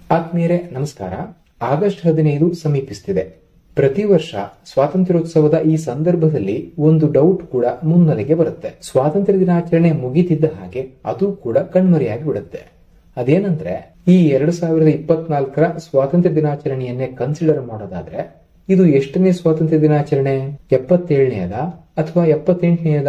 ಆತ್ಮೀಯರೇ ನಮಸ್ಕಾರ ಆಗಸ್ಟ್ ಹದಿನೈದು ಸಮೀಪಿಸುತ್ತಿದೆ ಪ್ರತಿ ವರ್ಷ ಸ್ವಾತಂತ್ರ್ಯೋತ್ಸವದ ಈ ಸಂದರ್ಭದಲ್ಲಿ ಒಂದು ಡೌಟ್ ಕೂಡ ಮುನ್ನೆಲೆಗೆ ಬರುತ್ತೆ ಸ್ವಾತಂತ್ರ್ಯ ದಿನಾಚರಣೆ ಮುಗಿತಿದ್ದ ಹಾಗೆ ಅದು ಕೂಡ ಕಣ್ಮರೆಯಾಗಿ ಬಿಡುತ್ತೆ ಅದೇನಂದ್ರೆ ಈ ಎರಡು ಸಾವಿರದ ಇಪ್ಪತ್ನಾಲ್ಕರ ಸ್ವಾತಂತ್ರ್ಯ ದಿನಾಚರಣೆಯನ್ನೇ ಕನ್ಸಿಡರ್ ಮಾಡೋದಾದ್ರೆ ಇದು ಎಷ್ಟನೇ ಸ್ವಾತಂತ್ರ್ಯ ದಿನಾಚರಣೆ ಎಪ್ಪತ್ತೇಳನೆಯದ ಅಥವಾ ಎಪ್ಪತ್ತೆಂಟನೆಯದ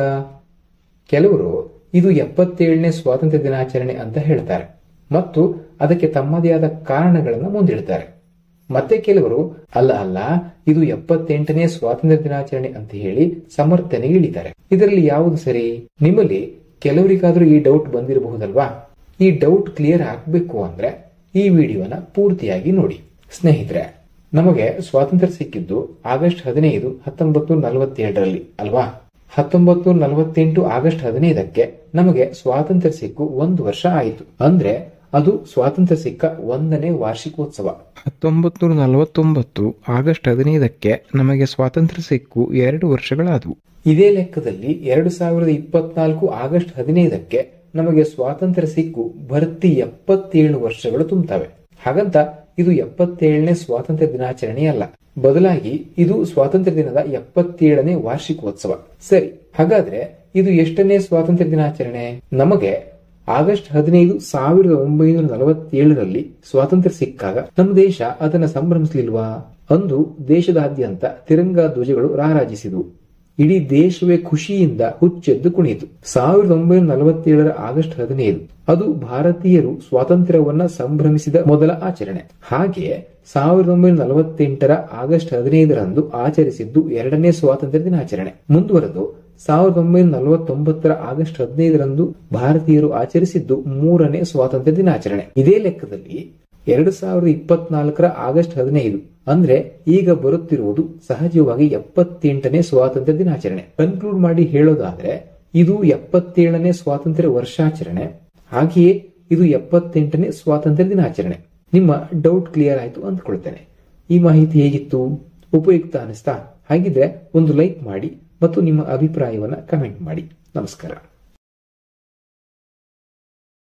ಕೆಲವರು ಇದು ಎಪ್ಪತ್ತೇಳನೇ ಸ್ವಾತಂತ್ರ್ಯ ದಿನಾಚರಣೆ ಅಂತ ಹೇಳ್ತಾರೆ ಮತ್ತು ಅದಕ್ಕೆ ತಮ್ಮದೇ ಆದ ಕಾರಣಗಳನ್ನು ಮುಂದಿಡ್ತಾರೆ ಮತ್ತೆ ಕೆಲವರು ಅಲ್ಲ ಅಲ್ಲ ಇದು ಎಪ್ಪತ್ತೆಂಟನೇ ಸ್ವಾತಂತ್ರ್ಯ ದಿನಾಚರಣೆ ಅಂತ ಹೇಳಿ ಸಮರ್ಥನೆಗೆ ಇಳಿತಾರೆ ಇದರಲ್ಲಿ ಯಾವುದು ಸರಿ ನಿಮ್ಮಲ್ಲಿ ಕೆಲವರಿಗಾದ್ರೂ ಈ ಡೌಟ್ ಬಂದಿರಬಹುದಲ್ವಾ ಈ ಡೌಟ್ ಕ್ಲಿಯರ್ ಆಗ್ಬೇಕು ಅಂದ್ರೆ ಈ ವಿಡಿಯೋನ ಪೂರ್ತಿಯಾಗಿ ನೋಡಿ ಸ್ನೇಹಿತರೆ ನಮಗೆ ಸ್ವಾತಂತ್ರ್ಯ ಸಿಕ್ಕಿದ್ದು ಆಗಸ್ಟ್ ಹದಿನೈದು ಹತ್ತೊಂಬತ್ತು ನಲವತ್ತೇಳರಲ್ಲಿ ಅಲ್ವಾ ಹತ್ತೊಂಬತ್ತು ನಲವತ್ತೆಂಟು ಆಗಸ್ಟ್ ಹದಿನೈದಕ್ಕೆ ನಮಗೆ ಸ್ವಾತಂತ್ರ್ಯ ಸಿಕ್ಕು ಒಂದು ವರ್ಷ ಆಯಿತು ಅಂದ್ರೆ ಅದು ಸ್ವಾತಂತ್ರ್ಯ ಸಿಕ್ಕ ಒಂದನೇ ವಾರ್ಷಿಕೋತ್ಸವ ಹತ್ತೊಂಬತ್ತು ನೂರ ನಲವತ್ತೊಂಬತ್ತು ಆಗಸ್ಟ್ ಹದಿನೈದಕ್ಕೆ ನಮಗೆ ಸ್ವಾತಂತ್ರ್ಯ ಸಿಕ್ಕು ಎರಡು ವರ್ಷಗಳಾದವು ಇದೇ ಲೆಕ್ಕದಲ್ಲಿ ಎರಡು ಸಾವಿರದ ಇಪ್ಪತ್ನಾಲ್ಕು ಆಗಸ್ಟ್ ಹದಿನೈದಕ್ಕೆ ನಮಗೆ ಸ್ವಾತಂತ್ರ್ಯ ಸಿಕ್ಕು ಭರ್ತಿ ಎಪ್ಪತ್ತೇಳು ವರ್ಷಗಳು ತುಂಬುತ್ತವೆ ಹಾಗಂತ ಇದು ಎಪ್ಪತ್ತೇಳನೇ ಸ್ವಾತಂತ್ರ್ಯ ದಿನಾಚರಣೆಯಲ್ಲ ಬದಲಾಗಿ ಇದು ಸ್ವಾತಂತ್ರ್ಯ ದಿನದ ಎಪ್ಪತ್ತೇಳನೇ ವಾರ್ಷಿಕೋತ್ಸವ ಸರಿ ಹಾಗಾದ್ರೆ ಇದು ಎಷ್ಟನೇ ಸ್ವಾತಂತ್ರ್ಯ ದಿನಾಚರಣೆ ನಮಗೆ ಆಗಸ್ಟ್ ಹದಿನೈದು ಸಾವಿರದ ಒಂಬೈನೂರ ನಲವತ್ತೇಳರಲ್ಲಿ ಸ್ವಾತಂತ್ರ್ಯ ಸಿಕ್ಕಾಗ ನಮ್ಮ ದೇಶ ಅದನ್ನ ಸಂಭ್ರಮಿಸಲಿಲ್ವಾ ಅಂದು ದೇಶದಾದ್ಯಂತ ತಿರಂಗ ಧ್ವಜಗಳು ರಾರಾಜಿಸಿದವು ಇಡೀ ದೇಶವೇ ಖುಷಿಯಿಂದ ಹುಚ್ಚೆದ್ದು ಕುಣಿಯಿತು ಸಾವಿರದ ಒಂಬೈನೂರ ನಲವತ್ತೇಳರ ಆಗಸ್ಟ್ ಹದಿನೈದು ಅದು ಭಾರತೀಯರು ಸ್ವಾತಂತ್ರ್ಯವನ್ನ ಸಂಭ್ರಮಿಸಿದ ಮೊದಲ ಆಚರಣೆ ಹಾಗೆಯೇ ಸಾವಿರದ ಒಂಬೈನೂರ ನಲವತ್ತೆಂಟರ ಆಗಸ್ಟ್ ಹದಿನೈದರಂದು ಆಚರಿಸಿದ್ದು ಎರಡನೇ ಸ್ವಾತಂತ್ರ್ಯ ದಿನಾಚರಣೆ ಮುಂದುವರೆದು ಸಾವಿರದ ಒಂಬೈನೂರ ನಲವತ್ತೊಂಬತ್ತರ ಆಗಸ್ಟ್ ಹದಿನೈದರಂದು ಭಾರತೀಯರು ಆಚರಿಸಿದ್ದು ಮೂರನೇ ಸ್ವಾತಂತ್ರ್ಯ ದಿನಾಚರಣೆ ಇದೇ ಲೆಕ್ಕದಲ್ಲಿ ಎರಡು ಸಾವಿರದ ಇಪ್ಪತ್ನಾಲ್ಕರ ಆಗಸ್ಟ್ ಹದಿನೈದು ಅಂದ್ರೆ ಈಗ ಬರುತ್ತಿರುವುದು ಸಹಜವಾಗಿ ಎಪ್ಪತ್ತೆಂಟನೇ ಸ್ವಾತಂತ್ರ್ಯ ದಿನಾಚರಣೆ ಕನ್ಕ್ಲೂಡ್ ಮಾಡಿ ಹೇಳೋದಾದ್ರೆ ಇದು ಎಪ್ಪತ್ತೇಳನೇ ಸ್ವಾತಂತ್ರ್ಯ ವರ್ಷಾಚರಣೆ ಹಾಗೆಯೇ ಇದು ಎಪ್ಪತ್ತೆಂಟನೇ ಸ್ವಾತಂತ್ರ್ಯ ದಿನಾಚರಣೆ ನಿಮ್ಮ ಡೌಟ್ ಕ್ಲಿಯರ್ ಆಯ್ತು ಅಂದ್ಕೊಳ್ತೇನೆ ಈ ಮಾಹಿತಿ ಹೇಗಿತ್ತು ಉಪಯುಕ್ತ ಅನಿಸ್ತಾ ಹಾಗಿದ್ರೆ ಒಂದು ಲೈಕ್ ಮಾಡಿ ಮತ್ತು ನಿಮ್ಮ ಅಭಿಪ್ರಾಯವನ್ನ ಕಮೆಂಟ್ ಮಾಡಿ ನಮಸ್ಕಾರ